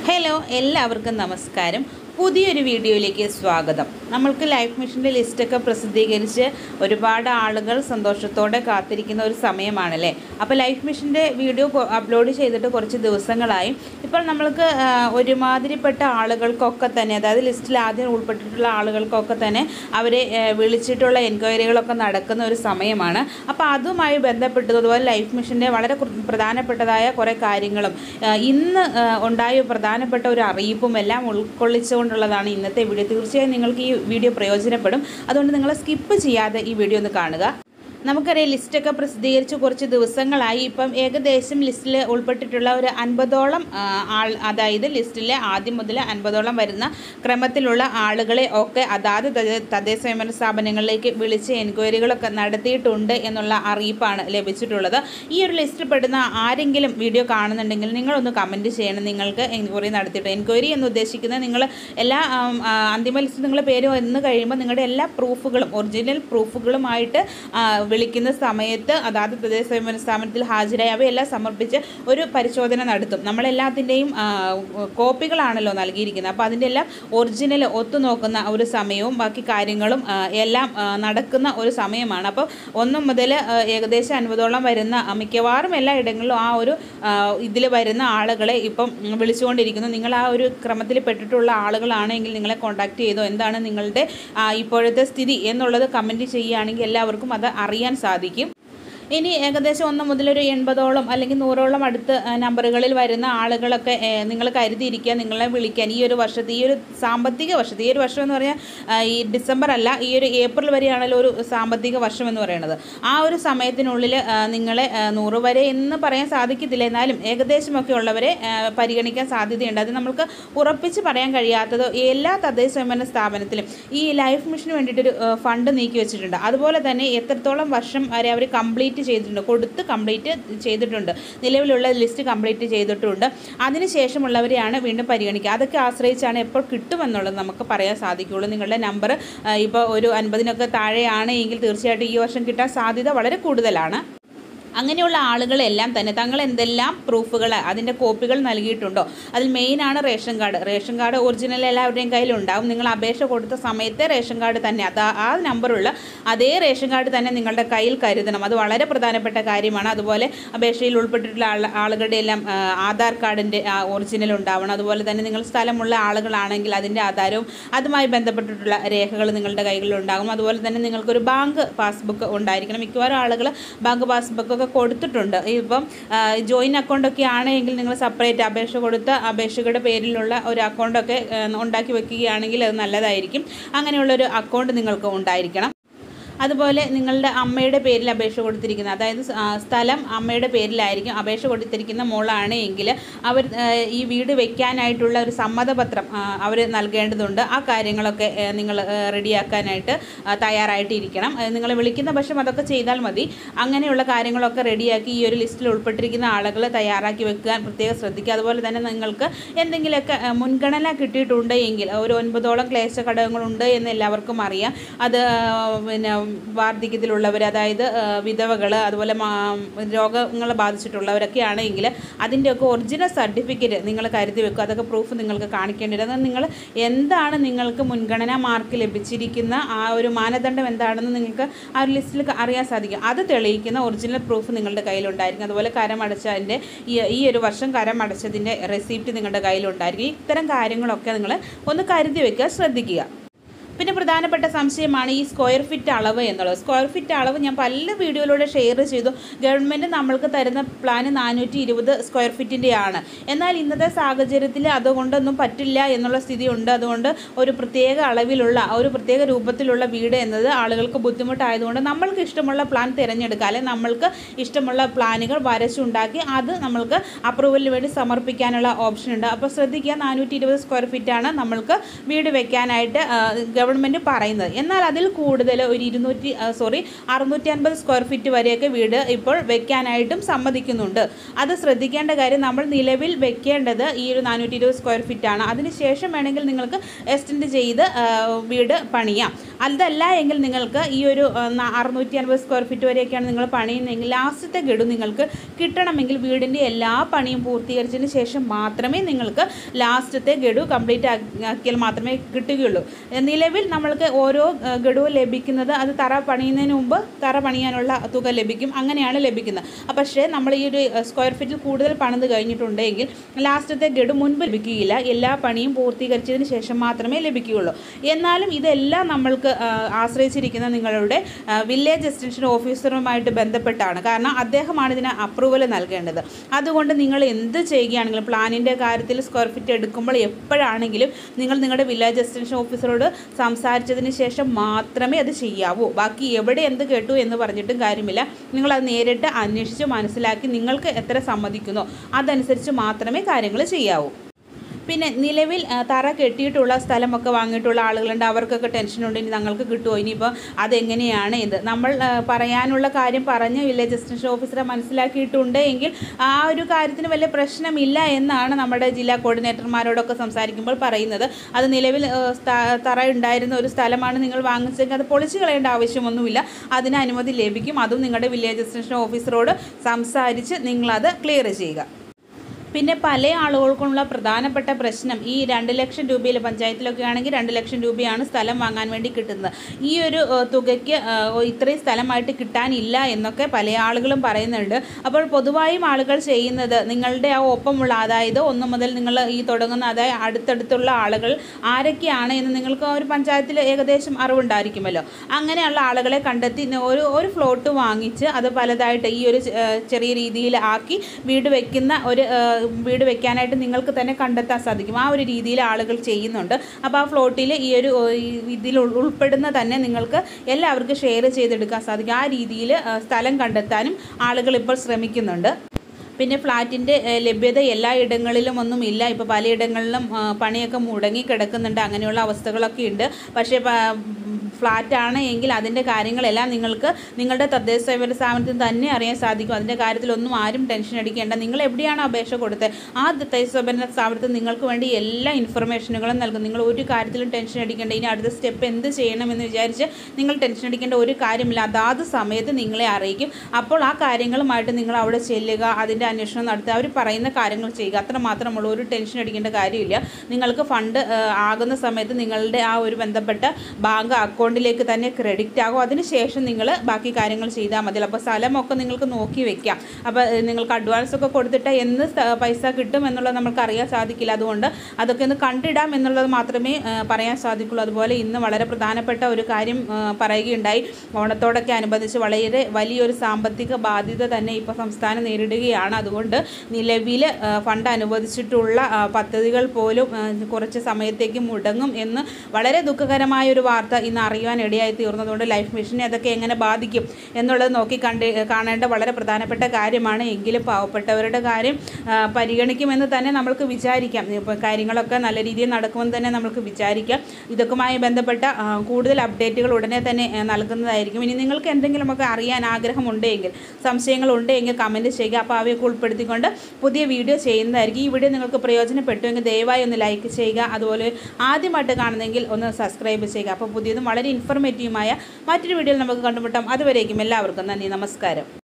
hello എല്ലാവർക്കും നമസ്കാരം പുതിയൊരു വീഡിയോയിലേക്ക് സ്വാഗതം നമ്മൾക്ക് ലൈഫ് മിഷൻ്റെ ലിസ്റ്റൊക്കെ പ്രസിദ്ധീകരിച്ച് ഒരുപാട് ആളുകൾ സന്തോഷത്തോടെ കാത്തിരിക്കുന്ന ഒരു സമയമാണല്ലേ അപ്പോൾ ലൈഫ് മിഷൻ്റെ വീഡിയോ കൊ- അപ്ലോഡ് ചെയ്തിട്ട് കുറച്ച് ദിവസങ്ങളായി ഇപ്പോൾ നമ്മൾക്ക് ആ, ഒരുമാതിരിപ്പെട്ട ആളുകൾക്കൊക്കെ തന്നെ അതായത് ലിസ്റ്റിൽ ആദ്യം ഉൾപ്പെട്ടിട്ടുള്ള ആളുകൾക്കൊക്കെ തന്നെ അവരെ ആ, വിളിച്ചിട്ടുള്ള എൻക്വയറികളൊക്കെ നടക്കുന്ന ഒരു സമയമാണ് അപ്പോൾ അതുമായി ബന്ധപ്പെട്ടത് അതുപോലെ ലൈഫ് മിഷൻ്റെ വളരെ കുറ- പ്രധാനപ്പെട്ടതായ കുറേ കാര്യങ്ങളും ആ, ഇന്ന് ആ, ഉണ്ടായ പ്രധാനപ്പെട്ട ഒരു അറിയിപ്പും എല്ലാം ഉൾക്കൊള്ളിച്ചുകൊണ്ടുള്ളതാണ് ഇന്നത്തെ വീഡിയോ തീർച്ചയായും നിങ്ങൾക്ക് ഈ വീഡിയോ പ്രയോജനപ്പെടും അതുകൊണ്ട് നിങ്ങൾ സ്കിപ്പ് ചെയ്യാതെ ഈ വീഡിയോ ഒന്ന് കാണുക നമുക്കറിയാം ലിസ്റ്റൊക്കെ പ്രസിദ്ധീകരിച്ച് കുറച്ച് ദിവസങ്ങളായി ഇപ്പം ഏകദേശം ലിസ്റ്റിൽ ഉൾപ്പെട്ടിട്ടുള്ള ഒരു അൻപതോളം ആ, ആൾ അതായത് ലിസ്റ്റിലെ ആദ്യം മുതൽ അൻപതോളം വരുന്ന ക്രമത്തിലുള്ള ആളുകളെ ഒക്കെ അതാത് തദ്ദേ- തദ്ദേശ സ്വയംഭരണ സ്ഥാപനങ്ങളിലേക്ക് വിളിച്ച് എൻക്വയറികളൊക്കെ നടത്തിയിട്ടുണ്ട് എന്നുള്ള അറിയിപ്പാണ് ലഭിച്ചിട്ടുള്ളത് ഈ ഒരു ലിസ്റ്റിൽ പെടുന്ന ആരെങ്കിലും വീഡിയോ കാണുന്നുണ്ടെങ്കിൽ നിങ്ങളൊന്ന് കമൻറ്റ് ചെയ്യണം നിങ്ങൾക്ക് എൻക്വയറി നടത്തിയിട്ട് എൻക്വയറി എന്ന് ഉദ്ദേശിക്കുന്നത് നിങ്ങൾ എല്ലാ ആം, ആ, അന്തിമ ലിസ്റ്റ് നിങ്ങളുടെ പേര് വന്ന് കഴിയുമ്പോൾ നിങ്ങളുടെ എല്ലാ പ്രൂഫുകളും ഒറിജിനൽ പ്രൂഫുകളുമായിട്ട് ആ, വിളിക്കുന്ന സമയത്ത് അതാത് പ്രദേശ സ്വയംഭരണ സ്ഥാപനത്തിൽ ഹാജരായി അവയെല്ലാം സമർപ്പിച്ച് ഒരു പരിശോധന നടത്തും നമ്മളെല്ലാത്തിൻ്റെയും ആ, കോപ്പികളാണല്ലോ നൽകിയിരിക്കുന്നത് അപ്പോൾ അതിൻ്റെ എല്ലാം ഒറിജിനൽ ഒത്തുനോക്കുന്ന ഒരു സമയവും ബാക്കി കാര്യങ്ങളും ആ, എല്ലാം ആ, നടക്കുന്ന ഒരു സമയമാണ് അപ്പോൾ ഒന്ന് മുതൽ ആ, ഏകദേശം അൻപതോളം വരുന്ന ആ, മിക്കവാറും എല്ലാ ഇടങ്ങളിലും ആ ഒരു ഇതിൽ വരുന്ന ആളുകളെ ഇപ്പം ഉം, വിളിച്ചുകൊണ്ടിരിക്കുന്നു നിങ്ങൾ ആ ഒരു ക്രമത്തിൽ പെട്ടിട്ടുള്ള ആളുകളാണെങ്കിൽ നിങ്ങളെ കോൺടാക്ട് ചെയ്തോ എന്താണ് നിങ്ങളുടെ ആ, ഇപ്പോഴത്തെ സ്ഥിതി എന്നുള്ളത് കമൻറ്റ് ചെയ്യുകയാണെങ്കിൽ എല്ലാവർക്കും അത് അറിയാൻ സാധിക്കും ഇനി ഏകദേശം ഒന്ന് മുതൽ ഒരു എൺപതോളം അല്ലെങ്കിൽ നൂറോളം അടുത്ത് ആ, നമ്പറുകളിൽ വരുന്ന ആളുകളൊക്കെ നിങ്ങൾ കരുതിയിരിക്കുക നിങ്ങളെ വിളിക്കാൻ ഈ ഒരു വർഷത്തെ ഈ ഒരു സാമ്പത്തിക വർഷത്തെ ഈ ഒരു വർഷം എന്ന് പറഞ്ഞാൽ ആ, ഈ ഡിസംബർ അല്ല ഈ ഒരു ഏപ്രിൽ വരെയാണല്ലോ ഒരു സാമ്പത്തിക വർഷം എന്ന് പറയുന്നത് ആ ഒരു സമയത്തിനുള്ളിൽ ആ, നിങ്ങളെ ആ, നൂറ് വരെ എന്ന് പറയാൻ സാധിക്കത്തില്ല എന്നാലും ഏകദേശമൊക്കെ ഉള്ളവരെ ആ, പരിഗണിക്കാൻ സാധ്യതയുണ്ട് അത് നമുക്ക് ഉറപ്പിച്ച് പറയാൻ കഴിയാത്തതോ എല്ലാ തദ്ദേശ സ്വയംഭരണ സ്ഥാപനത്തിലും ഈ ലൈഫ് മിഷന് വേണ്ടിയിട്ടൊരു ആ, ഫണ്ട് നീക്കി വെച്ചിട്ടുണ്ട് അതുപോലെ തന്നെ എത്രത്തോളം വർഷം വരെ അവർ കംപ്ലീറ്റ് ചെയ്തിട്ടുണ്ട് കൊടുത്ത് കംപ്ലീറ്റ് ചെയ്തിട്ടുണ്ട് നിലവിലുള്ള ലിസ്റ്റ് കംപ്ലീറ്റ് ചെയ്തിട്ടുണ്ട് അതിനുശേഷമുള്ളവരെയാണ് വീണ്ടും പരിഗണിക്കുക അതൊക്കെ ആശ്രയിച്ചാണ് എപ്പോൾ കിട്ടുമെന്നുള്ളത് നമുക്ക് പറയാൻ സാധിക്കുകയുള്ളൂ നിങ്ങളുടെ നമ്പർ ഇപ്പോൾ ഒരു അൻപതിനൊക്കെ താഴെയാണ് എങ്കിൽ തീർച്ചയായിട്ടും ഈ വർഷം കിട്ടാൻ സാധ്യത വളരെ കൂടുതലാണ് അങ്ങനെയുള്ള ആളുകളെല്ലാം തന്നെ തങ്ങൾ എന്തെല്ലാം പ്രൂഫുകൾ അതിൻ്റെ കോപ്പികൾ നൽകിയിട്ടുണ്ടോ അതിൽ മെയിനാണ് ration card ration card original എല്ലാവരുടെയും കയ്യിലുണ്ടാവും നിങ്ങൾ അപേക്ഷ കൊടുത്ത സമയത്തെ റേഷൻ കാർഡ് തന്നെ അത് ആ നമ്പറുള്ള അതേ റേഷൻ കാർഡ് തന്നെ നിങ്ങളുടെ കയ്യിൽ കരുതണം അത് വളരെ പ്രധാനപ്പെട്ട കാര്യമാണ് അതുപോലെ അപേക്ഷയിൽ ഉൾപ്പെട്ടിട്ടുള്ള ആള ആളുകളുടെ എല്ലാം ആ, ആധാർ കാർഡിൻ്റെ ഒറിജിനൽ ഉണ്ടാവണം അതുപോലെ തന്നെ നിങ്ങൾ സ്ഥലമുള്ള ആളുകളാണെങ്കിൽ അതിൻ്റെ ആധാരവും അതുമായി ബന്ധപ്പെട്ടിട്ടുള്ള രേഖകൾ നിങ്ങളുടെ കൈകളിൽ ഉണ്ടാകും അതുപോലെ തന്നെ നിങ്ങൾക്കൊരു ബാങ്ക് പാസ്ബുക്ക് ഉണ്ടായിരിക്കണം മിക്കവാറും ആളുകൾ ബാങ്ക് പാസ്ബുക്കൊക്കെ കൊടുത്തിട്ടുണ്ട് ഇപ്പം ജോയിൻ അക്കൗണ്ടൊക്കെ ആണെങ്കിൽ നിങ്ങൾ സെപ്പറേറ്റ് അപേക്ഷ കൊടുത്ത് അപേക്ഷകരുടെ പേരിലുള്ള ഒരു അക്കൗണ്ടൊക്കെ ആ, ഉണ്ടാക്കി വെക്കുകയാണെങ്കിൽ അത് നല്ലതായിരിക്കും അങ്ങനെയുള്ളൊരു അക്കൗണ്ട് നിങ്ങൾക്ക് ഉണ്ടായിരിക്കണം അതുപോലെ നിങ്ങളുടെ അമ്മയുടെ പേരിൽ അപേക്ഷ കൊടുത്തിരിക്കുന്ന അതായത് സ്- ആ, സ്ഥലം അമ്മയുടെ പേരിലായിരിക്കും അപേക്ഷ കൊടുത്തിരിക്കുന്ന മോളാണ് എങ്കിൽ അവർ ആ, ഈ വീട് വെക്കാനായിട്ടുള്ള ഒരു സമ്മതപത്രം അവർ നൽകേണ്ടതുണ്ട് ആ കാര്യങ്ങളൊക്കെ നിങ്ങൾ റെഡിയാക്കാനായിട്ട് ആ, തയ്യാറായിട്ട് ഇരിക്കണം നിങ്ങൾ വിളിക്കുന്ന പക്ഷം അതൊക്കെ ചെയ്താൽ മതി അങ്ങനെയുള്ള കാര്യങ്ങളൊക്കെ റെഡിയാക്കി ഈ ഒരു ലിസ്റ്റിൽ ഉൾപ്പെട്ടിരിക്കുന്ന ആളുകൾ തയ്യാറാക്കി വെക്കാൻ പ്രത്യേകം ശ്രദ്ധിക്കുക അതുപോലെ തന്നെ നിങ്ങൾക്ക് എന്തെങ്കിലുമൊക്കെ ആ, മുൻഗണന കിട്ടിയിട്ടുണ്ട് എങ്കിൽ ഒരു ഒൻപതോളം ക്ലേശ ഘടകങ്ങളുണ്ട് എന്ന് എല്ലാവർക്കും അറിയാം അത് ആ, പിന്നെ വാർദ്ധക്യത്തിലുള്ളവർ അതായത് വിധവകൾ അതുപോലെ രോഗങ്ങൾ ബാധിച്ചിട്ടുള്ളവരൊക്കെ ആണെങ്കിൽ അതിൻ്റെയൊക്കെ ഒറിജിനൽ സർട്ടിഫിക്കറ്റ് നിങ്ങൾ കരുതി വെക്കുക അതൊക്കെ പ്രൂഫ് നിങ്ങൾക്ക് കാണിക്കേണ്ടത് അത് നിങ്ങൾ എന്താണ് നിങ്ങൾക്ക് മുൻഗണനാ മാർക്ക് ലഭിച്ചിരിക്കുന്ന ആ ഒരു മാനദണ്ഡം എന്താണെന്ന് നിങ്ങൾക്ക് ആ ഒരു ലിസ്റ്റിൽ അറിയാൻ സാധിക്കും അത് തെളിയിക്കുന്ന ഒറിജിനൽ പ്രൂഫ് നിങ്ങളുടെ കയ്യിലുണ്ടായിരിക്കും അതുപോലെ കരമടച്ചതിൻ്റെ ഈ ഈ ഒരു വർഷം കരമടച്ചതിൻ്റെ റെസിപ്റ്റ് നിങ്ങളുടെ കയ്യിലുണ്ടായിരിക്കും ഇത്തരം കാര്യങ്ങളൊക്കെ നിങ്ങൾ ഒന്ന് കരുതി വെക്കുക ശ്രദ്ധിക്കുക പിന്നെ പ്രധാനപ്പെട്ട സംശയമാണ് ഈ സ്ക്വയർ ഫീറ്റ് അളവ് എന്നുള്ളത് സ്ക്വയർ ഫീറ്റ് അളവ് ഞാൻ പല വീഡിയോയിലൂടെ ഷെയർ ചെയ്തു ഗവൺമെൻറ് നമ്മൾക്ക് തരുന്ന പ്ലാന് നാനൂറ്റി ഇരുപത് സ്ക്വയർ ഫീറ്റിൻ്റെയാണ് എന്നാൽ ഇന്നത്തെ സാഹചര്യത്തിൽ അതുകൊണ്ടൊന്നും പറ്റില്ല എന്നുള്ള സ്ഥിതി ഉണ്ട് അതുകൊണ്ട് ഒരു പ്രത്യേക അളവിലുള്ള ഒരു പ്രത്യേക രൂപത്തിലുള്ള വീട് എന്നത് ആളുകൾക്ക് ബുദ്ധിമുട്ടായതുകൊണ്ട് നമ്മൾക്ക് ഇഷ്ടമുള്ള പ്ലാൻ തിരഞ്ഞെടുക്കുക അല്ലെങ്കിൽ നമ്മൾക്ക് ഇഷ്ടമുള്ള പ്ലാനുകൾ വരച്ചുണ്ടാക്കി അത് നമ്മൾക്ക് അപ്രൂവലിന് വേണ്ടി സമർപ്പിക്കാനുള്ള ഓപ്ഷൻ ഉണ്ട് അപ്പോൾ ശ്രദ്ധിക്കുക നാനൂറ്റി ഇരുപത് സ്ക്വയർ ഫീറ്റാണ് നമ്മൾക്ക് വീട് വെക്കാനായിട്ട് ആ, ഗവൺമെൻറ് പറയുന്നത് എന്നാൽ അതിൽ കൂടുതൽ ഒരു ഇരുന്നൂറ്റി സോറി അറുന്നൂറ്റി അൻപത് സ്ക്വയർ ഫീറ്റ് വരെയൊക്കെ വീട് ഇപ്പോൾ വെക്കാനായിട്ടും സമ്മതിക്കുന്നുണ്ട് അത് ശ്രദ്ധിക്കേണ്ട കാര്യം നമ്മൾ നിലവിൽ വെക്കേണ്ടത് ഈ ഒരു നാനൂറ്റി ഇരുപത് സ്ക്വയർ ഫീറ്റ് ആണ് അതിനുശേഷം വേണമെങ്കിൽ നിങ്ങൾക്ക് എക്സ്റ്റെൻഡ് ചെയ്ത് ആ, വീട് പണിയാം അതല്ല എങ്കിൽ നിങ്ങൾക്ക് ഈ ഒരു അറുന്നൂറ്റി അൻപത് സ്ക്വയർ ഫീറ്റ് വരെയൊക്കെയാണ് നിങ്ങൾ പണിയുന്നതെങ്കിൽ ലാസ്റ്റത്തെ ഗഡു നിങ്ങൾക്ക് കിട്ടണമെങ്കിൽ വീടിൻ്റെ എല്ലാ പണിയും പൂർത്തീകരിച്ചതിന് ശേഷം മാത്രമേ നിങ്ങൾക്ക് ലാസ്റ്റത്തെ ഗഡു കംപ്ലീറ്റ് ആക്കിയാൽ മാത്രമേ കിട്ടുകയുള്ളൂ നിലവിൽ നമ്മൾക്ക് ഓരോ ആ, ഗഡുവും ലഭിക്കുന്നത് അത് തറ പണിയുന്നതിന് മുമ്പ് തറ പണിയാനുള്ള തുക ലഭിക്കും അങ്ങനെയാണ് ലഭിക്കുന്നത് അപ്പോൾ പക്ഷേ നമ്മൾ ഈ ഒരു സ്ക്വയർ ഫീറ്റിൽ കൂടുതൽ പണിത് കഴിഞ്ഞിട്ടുണ്ടെങ്കിൽ ലാസ്റ്റത്തെ ഗഡു മുൻപ് ലഭിക്കുകയില്ല എല്ലാ പണിയും പൂർത്തീകരിച്ചതിന് ശേഷം മാത്രമേ ലഭിക്കുകയുള്ളൂ എന്നാലും ഇതെല്ലാം നമ്മൾക്ക് ആ, ആശ്രയിച്ചിരിക്കുന്ന നിങ്ങളുടെ ആ, വില്ലേജ് എക്സ്റ്റൻഷൻ ഓഫീസറുമായിട്ട് ബന്ധപ്പെട്ടാണ് കാരണം അദ്ദേഹമാണ് ഇതിന് അപ്രൂവൽ നൽകേണ്ടത് അതുകൊണ്ട് നിങ്ങൾ എന്ത് ചെയ്യുകയാണെങ്കിലും പ്ലാനിൻ്റെ കാര്യത്തിൽ സ്ക്വയർ ഫീറ്റ് എടുക്കുമ്പോൾ എപ്പോഴാണെങ്കിലും നിങ്ങൾ നിങ്ങളുടെ വില്ലേജ് എക്സ്റ്റൻഷൻ ഓഫീസറോട് സംസാരിച്ചതിന് ശേഷം മാത്രമേ അത് ചെയ്യാവൂ ബാക്കി എവിടെ എന്ത് കേട്ടു എന്ന് പറഞ്ഞിട്ടും കാര്യമില്ല നിങ്ങളത് നേരിട്ട് അന്വേഷിച്ച് മനസ്സിലാക്കി നിങ്ങൾക്ക് എത്ര സമ്മതിക്കുന്നോ അതനുസരിച്ച് മാത്രമേ കാര്യങ്ങൾ ചെയ്യാവൂ പിന്നെ നിലവിൽ ആ, തറ കെട്ടിയിട്ടുള്ള സ്ഥലമൊക്കെ വാങ്ങിയിട്ടുള്ള ആളുകളുണ്ട് അവർക്കൊക്കെ ടെൻഷനുണ്ട് ഇനി ഞങ്ങൾക്ക് കിട്ടുമോ ഇനിയിപ്പോൾ അതെങ്ങനെയാണ് ഇത് നമ്മൾ ആ, പറയാനുള്ള കാര്യം പറഞ്ഞ് വില്ലേജ് എക്സ്റ്റൻഷൻ ഓഫീസറെ മനസ്സിലാക്കിയിട്ടുണ്ട് എങ്കിൽ ആ ഒരു കാര്യത്തിന് വലിയ പ്രശ്നമില്ല എന്നാണ് നമ്മുടെ ജില്ലാ കോർഡിനേറ്റർമാരോടൊക്കെ സംസാരിക്കുമ്പോൾ പറയുന്നത് അത് നിലവിൽ ആ, സ്ഥ- തറ ഉണ്ടായിരുന്ന ഒരു സ്ഥലമാണ് നിങ്ങൾ വാങ്ങിച്ചെങ്കിൽ അത് പൊളിച്ചു കളയേണ്ട ആവശ്യമൊന്നുമില്ല അതിന് അനുമതി ലഭിക്കും അതും നിങ്ങളുടെ വില്ലേജ് എക്സ്റ്റൻഷൻ ഓഫീസറോട് സംസാരിച്ച് നിങ്ങളത് ക്ലിയർ ചെയ്യുക പിന്നെ പല ആളുകൾക്കുള്ള പ്രധാനപ്പെട്ട പ്രശ്നം ഈ രണ്ട് ലക്ഷം രൂപയിൽ പഞ്ചായത്തിലൊക്കെ ആണെങ്കിൽ രണ്ട് ലക്ഷം രൂപയാണ് സ്ഥലം വാങ്ങാൻ വേണ്ടി കിട്ടുന്നത് ഈ ഒരു ഏഹ്, തുകയ്ക്ക് ഏഹ്, ഇത്രയും സ്ഥലമായിട്ട് കിട്ടാനില്ല എന്നൊക്കെ പല ആളുകളും പറയുന്നുണ്ട് അപ്പോൾ പൊതുവായും ആളുകൾ ചെയ്യുന്നത് നിങ്ങളുടെ ആ ഒപ്പമുള്ള അതായത് ഒന്ന് മുതൽ നിങ്ങൾ ഈ തുടങ്ങുന്ന അതായത് അടുത്തടുത്തുള്ള ആളുകൾ ആരൊക്കെയാണ് എന്ന് നിങ്ങൾക്ക് ആ ഒരു പഞ്ചായത്തിൽ ഏകദേശം അറിവുണ്ടായിരിക്കുമല്ലോ അങ്ങനെയുള്ള ആളുകളെ കണ്ടെത്തി ന- ഒരു ഒരു ഫ്ലോട്ട് വാങ്ങിച്ച് അത് പലതായിട്ട് ഈ ഒരു ചെ- ഏഹ് ചെറിയ രീതിയിൽ ആക്കി വീട് വെക്കുന്ന ഒരു ഏഹ് വീട് വെക്കാനായിട്ട് നിങ്ങൾക്ക് തന്നെ കണ്ടെത്താൻ സാധിക്കും ആ ഒരു രീതിയിൽ ആളുകൾ ചെയ്യുന്നുണ്ട് അപ്പോൾ ആ ഫ്ലോട്ടിൽ ഈ ഒരു ഏഹ് ഈ ഇതിൽ ഉൾ- ഉൾപ്പെടുന്ന തന്നെ നിങ്ങൾക്ക് എല്ലാവർക്കും ഷെയർ ചെയ്തെടുക്കാൻ സാധിക്കും ആ രീതിയിൽ സ്ഥലം കണ്ടെത്താനും ആളുകൾ ഇപ്പോൾ ശ്രമിക്കുന്നുണ്ട് പിന്നെ ഫ്ലാറ്റിൻ്റെ ലഭ്യത എല്ലാ ഇടങ്ങളിലും ഒന്നും ഇല്ല ഇപ്പോൾ പലയിടങ്ങളിലും ആ, പണിയൊക്കെ മുടങ്ങി കിടക്കുന്നുണ്ട് അങ്ങനെയുള്ള അവസ്ഥകളൊക്കെ ഉണ്ട് പക്ഷേ ഫ്ലാറ്റാണ് എങ്കിൽ അതിൻ്റെ കാര്യങ്ങളെല്ലാം നിങ്ങൾക്ക് നിങ്ങളുടെ തദ്ദേശ സ്വയംഭരണ സ്ഥാപനത്തിന് തന്നെ അറിയാൻ സാധിക്കും അതിൻ്റെ കാര്യത്തിലൊന്നും ആരും ടെൻഷൻ അടിക്കേണ്ട നിങ്ങൾ എവിടെയാണ് അപേക്ഷ കൊടുത്തത് ആ തദ്ദേശ സ്വയംഭരണ സ്ഥാപനത്തിൽ നിങ്ങൾക്ക് വേണ്ടി എല്ലാ ഇൻഫർമേഷനുകളും നൽകും നിങ്ങൾ ഒരു കാര്യത്തിലും ടെൻഷൻ അടിക്കേണ്ട ഇനി അടുത്ത സ്റ്റെപ്പ് എന്ത് ചെയ്യണമെന്ന് വിചാരിച്ച് നിങ്ങൾ ടെൻഷൻ അടിക്കേണ്ട ഒരു കാര്യമില്ല അതാത് സമയത്ത് നിങ്ങളെ അറിയിക്കും അപ്പോൾ ആ കാര്യങ്ങളുമായിട്ട് നിങ്ങൾ അവിടെ ചെല്ലുക അതിൻ്റെ അന്വേഷണം നടത്തുക അവർ പറയുന്ന കാര്യങ്ങൾ ചെയ്യുക അത്ര മാത്രമുള്ള ഒരു ടെൻഷൻ അടിക്കേണ്ട കാര്യമില്ല നിങ്ങൾക്ക് ഫണ്ട് ആ, ആകുന്ന സമയത്ത് നിങ്ങളുടെ ആ ഒരു ബന്ധപ്പെട്ട ബാങ്ക് അക്കൗണ്ടിലേക്ക് തന്നെ ക്രെഡിറ്റ് ആകും അതിനുശേഷം നിങ്ങൾ ബാക്കി കാര്യങ്ങൾ ചെയ്താൽ മതി അപ്പോൾ സ്ഥലമൊക്കെ നിങ്ങൾക്ക് നോക്കി വെക്കാം അപ്പോൾ ഏ, നിങ്ങൾക്ക് അഡ്വാൻസ് ഒക്കെ കൊടുത്തിട്ട് എന്ന് സ്ഥ- പൈസ കിട്ടും എന്നുള്ളത് നമുക്ക് അറിയാൻ സാധിക്കില്ല അതുകൊണ്ട് അതൊക്കെ ഒന്ന് കണ്ടിടാം എന്നുള്ളത് മാത്രമേ ആ, പറയാൻ സാധിക്കുള്ളൂ അതുപോലെ ഇന്ന് വളരെ പ്രധാനപ്പെട്ട ഒരു കാര്യം ആ, പറയുകയുണ്ടായി ഓണത്തോടൊക്കെ അനുബന്ധിച്ച് വളരെ വലിയൊരു സാമ്പത്തിക ബാധ്യത തന്നെ ഇപ്പോൾ സംസ്ഥാനം നേരിടുകയാണ് അതുകൊണ്ട് നിലവിൽ ഫണ്ട് അനുവദിച്ചിട്ടുള്ള ആ, പദ്ധതികൾ പോലും ആ, കുറച്ച് സമയത്തേക്ക് മുടങ്ങും എന്ന് വളരെ ദുഃഖകരമായ ഒരു വാർത്ത ഇന്ന് അറിയുവാൻ ഇടയായി തീർന്നതുകൊണ്ട് ലൈഫ് മിഷനെ അതൊക്കെ എങ്ങനെ ബാധിക്കും എന്നുള്ളത് നോക്കി കണ്ട് കാണേണ്ട വളരെ പ്രധാനപ്പെട്ട കാര്യമാണ് എങ്കിലും പാവപ്പെട്ടവരുടെ കാര്യം ആ, പരിഗണിക്കുമെന്ന് തന്നെ നമ്മൾക്ക് വിചാരിക്കാം ഇപ്പോൾ കാര്യങ്ങളൊക്കെ നല്ല രീതിയിൽ നടക്കുമെന്ന് തന്നെ നമുക്ക് വിചാരിക്കാം ഇതൊക്കെയുമായി ബന്ധപ്പെട്ട ആ, കൂടുതൽ അപ്ഡേറ്റുകൾ ഉടനെ തന്നെ ആ, നൽകുന്നതായിരിക്കും ഇനി നിങ്ങൾക്ക് എന്തെങ്കിലുമൊക്കെ അറിയാൻ ആഗ്രഹമുണ്ടെങ്കിൽ സംശയങ്ങളുണ്ടെങ്കിൽ കമൻറ്റ് ചെയ്യുക അപ്പോൾ അവയൊക്കെ ഉൾപ്പെടുത്തിക്കൊണ്ട് പുതിയ വീഡിയോ ചെയ്യുന്നതായിരിക്കും ഈ വീഡിയോ നിങ്ങൾക്ക് പ്രയോജനപ്പെട്ടുവെങ്കിൽ ദയവായി ഒന്ന് ലൈക്ക് ചെയ്യുക അതുപോലെ ആദ്യമായിട്ട് കാണുന്നെങ്കിൽ ഒന്ന് സബ്സ്ക്രൈബ് ചെയ്യുക അപ്പോൾ പുതിയതും വളരെ ഇൻഫർമേറ്റീവുമായ മറ്റൊരു വീഡിയോയിൽ നമുക്ക് കണ്ടുമുട്ടാം അതുവരേക്കും എല്ലാവർക്കും നന്ദി നമസ്കാരം